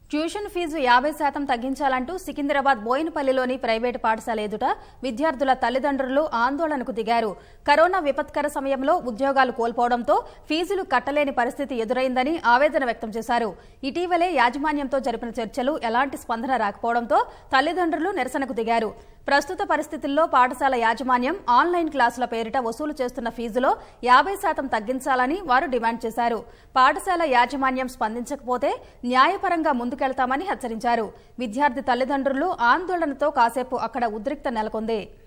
tuition fee యాభై శాతం తగ్గించాలంటూ Secunderabad బోయినపల్లిలోని private పాఠశాల ఎదుట విద్యార్థుల తల్లిదండ్రులు ఆందోళనకు దిగారు కరోనా విపత్కర సమయంలో ఉద్యోగాలు కోల్పోవడంతో ఫీజులు కట్టలేని పరిస్థితి ఎదురైందని ఆవేదన వ్యక్తం చేశారు ఇటీవలే యాజమాన్యంతో జరిపిన చర్చలు ఎలాంటి స్పందన రాకపోవడంతో తల్లిదండ్రులు నిరసనకు దిగారు ప్రస్తుత పరిస్థితుల్లో పాఠశాల యాజమాన్యం ఆన్లైన్ క్లాసుల పేరిట వసూలు చేస్తున్న ఫీజులో యాభై శాతం తగ్గించాలని వారు డిమాండ్ చేశారు పాఠశాల యాజమాన్యం స్పందించకపోతే న్యాయపరంగా ముందుకెళ్తామని హెచ్చరించారు విద్యార్థి తల్లిదండ్రులు ఆందోళనతో కాసేపు అక్కడ ఉద్రిక్త నెలకొంది